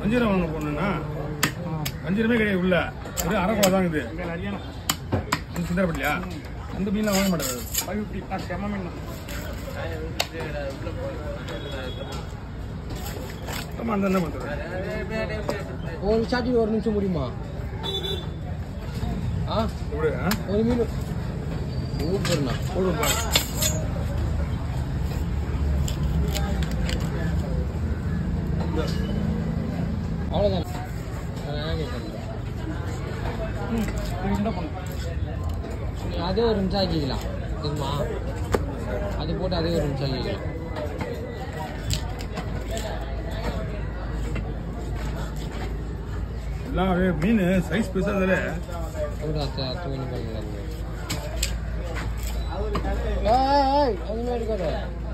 வஞ்சிரம் வாங்க போனேன்னா வஞ்சிரமே கிடையாது உள்ள வெறும் அரை குளம் தான் இது இந்த சிந்தரப்பட்டியா அந்த மீன்லாம் வாங்க மாட்டேன் செம்ம மீன் ஆமா அந்த என்ன பண்ணுறது ஒரு சாட்டி ஒரு நிமிஷம் முடியுமா ஆ எப்படி ஆ ஒரு மீன் சூப்பர்ண்ணா போடுவோம் பாரு அவ்வளோதான் நான் கேட்குறேன் என்ன பண்ணும் நீ அதே ஒரு நிமிஷம் ஆக்கிக்கலாம் தெரியுமா அது போட்டு அதே ஒரு நிமிஷம் ஆக்கிக்கலாம் எல்லாம் அப்படியே மீன் சைஸ் பெருசாக அதில் போட்டு அத்தை அத்தை மீன் பண்ணலாம் ஏய் ஏய், அது மாதிரி இருக்காது